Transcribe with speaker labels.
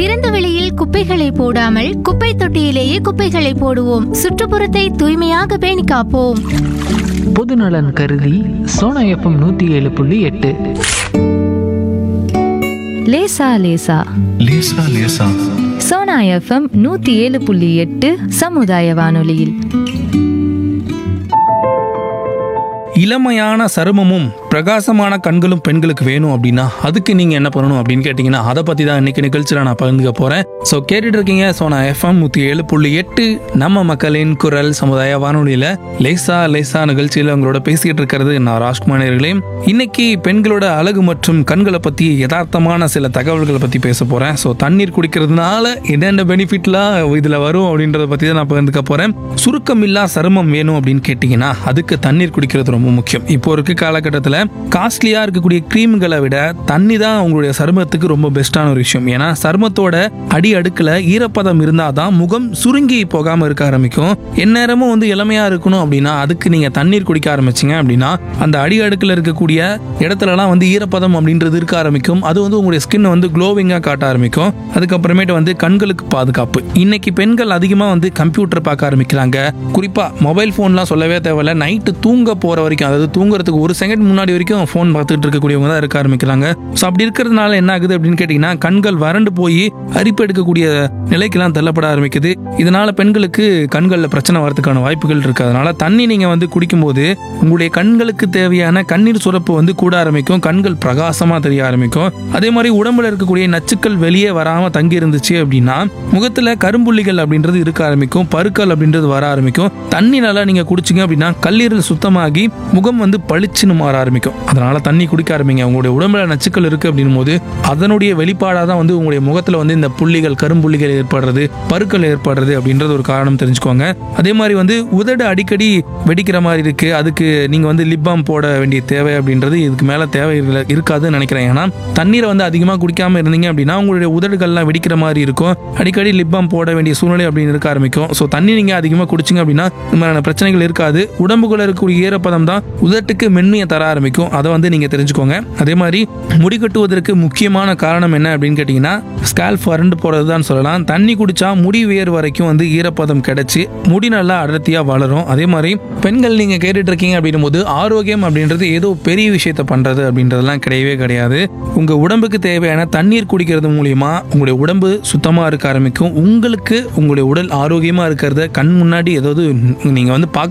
Speaker 1: திறந்த வெளியில் குப்பைகளை போடாமல் குப்பை தொட்டியிலேயே குப்பைகளை போடுவோம் சுற்றுப்புறத்தை தூய்மையாக பேணி காப்போம்
Speaker 2: பொதுநலன் கருதி சோனா எஃப்எம் நூற்றி ஏழு புள்ளி எட்டு
Speaker 3: லேசா லேசா
Speaker 4: லேசா லேசா
Speaker 3: சோனா எஃப்எம் நூத்தி ஏழு புள்ளி எட்டு சமுதாய வானொலியில்
Speaker 5: இளமையான சருமமும் பிரகாசமான கண்களும் பெண்களுக்கு வேணும் அப்படின்னா அதுக்கு நீங்கள் என்ன பண்ணணும் அப்படின்னு கேட்டிங்கன்னா அதை பற்றி தான் இன்னைக்கு நிகழ்ச்சியில் நான் பகிர்ந்துக்க போகிறேன் ஸோ கேட்டுட்டு இருக்கீங்க ஸோ நான் எஃப்எம் நூற்றி ஏழு புள்ளி எட்டு நம்ம மக்களின் குரல் சமுதாய வானொலியில் லேசா லேசா நிகழ்ச்சியில் உங்களோட பேசிக்கிட்டு இருக்கிறது நான் ராஜ்குமார் நேயர்களே இன்னைக்கு பெண்களோட அழகு மற்றும் கண்களை பற்றி யதார்த்தமான சில தகவல்களை பற்றி பேச போகிறேன் ஸோ தண்ணீர் குடிக்கிறதுனால என்னென்ன பெனிஃபிட்லாம் இதில் வரும் அப்படின்றத பற்றி தான் நான் பகிர்ந்துக்க போகிறேன் சுருக்கமில்லா சருமம் வேணும் அப்படின்னு கேட்டிங்கன்னா அதுக்கு தண்ணீர் குடிக்கிறது ரொம்ப முக்கியம் இப்போ இருக்க காலகட்டத்தில் காஸ்ட்லியாக இருக்கக்கூடிய க்ரீம்களை விட தண்ணி தான் உங்களுடைய சருமத்துக்கு ரொம்ப பெஸ்ட்டான ஒரு விஷயம் ஏன்னா சருமத்தோட அடி அடுக்கில் ஈரப்பதம் இருந்தால் தான் முகம் சுருங்கி போகாமல் இருக்க ஆரம்பிக்கும் எந்நேரமும் வந்து இளமையாக இருக்கணும் அப்படின்னா அதுக்கு நீங்கள் தண்ணீர் குடிக்க ஆரம்பிச்சிங்க அப்படின்னா அந்த அடி அடுக்கில் இருக்கக்கூடிய இடத்துலலாம் வந்து ஈரப்பதம் அப்படின்றது இருக்க ஆரம்பிக்கும் அது வந்து உங்களுடைய ஸ்கின்னை வந்து க்ளோவிங்காக காட்ட ஆரம்பிக்கும் அதுக்கப்புறமேட்டு வந்து கண்களுக்கு பாதுகாப்பு இன்னைக்கு பெண்கள் அதிகமாக வந்து கம்ப்யூட்டர் பார்க்க ஆரம்பிக்கிறாங்க குறிப்பாக மொபைல் ஃபோன்லாம் சொல்லவே தேவையில்ல நைட்டு தூங்க போகிற வரைக்கும் அதாவது தூங்குறதுக்கு ஒரு செகண்ட் முன்னாடி வரைக்கும் ஃபோன் பார்த்துட்டு இருக்கக்கூடியவங்க தான் இருக்க ஆரம்பிக்கிறாங்க ஸோ அப்படி இருக்கிறதுனால என்ன ஆகுது அப்படின்னு கேட்டிங்கன்னா கண்கள் வறண்டு போய் அரிப்பு எடுக்கக்கூடிய நிலைக்கெல்லாம் தள்ளப்பட ஆரம்பிக்குது இதனால பெண்களுக்கு கண்களில் பிரச்சனை வரதுக்கான வாய்ப்புகள் இருக்கு அதனால தண்ணி நீங்க வந்து குடிக்கும்போது உங்களுடைய கண்களுக்கு தேவையான கண்ணீர் சுரப்பு வந்து கூட ஆரம்பிக்கும் கண்கள் பிரகாசமா தெரிய ஆரம்பிக்கும் அதே மாதிரி உடம்புல இருக்கக்கூடிய நச்சுக்கள் வெளியே வராம தங்கி இருந்துச்சு அப்படின்னா முகத்துல கரும்புள்ளிகள் அப்படின்றது இருக்க ஆரம்பிக்கும் பருக்கள் அப்படின்றது வர ஆரம்பிக்கும் தண்ணி நல்லா நீங்க குடிச்சிங்க அப்படின்னா கல்லீரல் சுத்தமாகி முகம் வந்து பளிச்சுன்னு மாற ஆரம்பிக்கும் அதனால தண்ணி குடிக்க ஆரம்பிங்க உங்களுடைய உடம்புல நச்சுக்கள் இருக்கு அப்படின்னும் போது அதனுடைய வெளிப்பாடாக தான் வந்து உங்களுடைய முகத்துல வந்து இந்த புள்ளிகள் கரும்புள்ளிகள் ஏற்படுறது பருக்கள் ஏற்படுறது அப்படின்றது ஒரு காரணம் தெரிஞ்சுக்கோங்க அதே மாதிரி வந்து உதடு அடிக்கடி வெடிக்கிற மாதிரி இருக்கு அதுக்கு நீங்க வந்து லிப் பாம் போட வேண்டிய தேவை அப்படின்றது இதுக்கு மேல தேவை இல்ல- இருக்காதுன்னு நினைக்கிறேன் ஏன்னா தண்ணீரை வந்து அதிகமாக குடிக்காம இருந்தீங்க அப்படின்னா உங்களுடைய உதடுகள்லாம் வெடிக்கிற மாதிரி இருக்கும் அடிக்கடி லிப் பாம் போட வேண்டிய சூழ்நிலை அப்படின்னு இருக்க ஆரம்பிக்கும் ஸோ தண்ணி நீங்க அதிகமாக குடிச்சிங்க அப்படின்னா இந்த மாதிரியான பிரச்சனைகள் இருக்காது உடம்புக்குள்ள இருக்கக்கூடிய ஈரப்பதம் தான் உதட்டுக்கு மென்மையை தர ஆரம்பிக்கும் அதை வந்து நீங்க தெரிஞ்சுக்கோங்க அதே மாதிரி முடி கட்டுவதற்கு முக்கியமான காரணம் என்ன அப்படின்னு கேட்டிங்கன்னா ஸ்கால்ப் வறண்டு போறது தான் சொல்லலாம் தண்ணி குடிச்சா முடி வேர் வரைக்கும் வந்து ஈரப்பதம் கிடைச்சி முடி நல்லா அடர்த்தியா வளரும் அதே மாதிரி பெண்கள் நீங்க கேட்டுட்டு இருக்கீங்க அப்படின்னும் போது ஆரோக்கியம் அப்படின்றது ஏதோ பெரிய விஷயத்த பண்றது அப்படின்றதெல்லாம் கிடையவே கிடையாது உங்க உடம்புக்கு தேவையான தண்ணீர் குடிக்கிறது மூலியமா உங்களுடைய உடம்பு சுத்தமா இருக்க ஆரம்பிக்கும் உங்களுக்கு உங்களுடைய உடல் ஆரோக்கியமா இருக்கிறத கண் முன்னாடி ஏதாவது நீங்க வந்து பார்க்க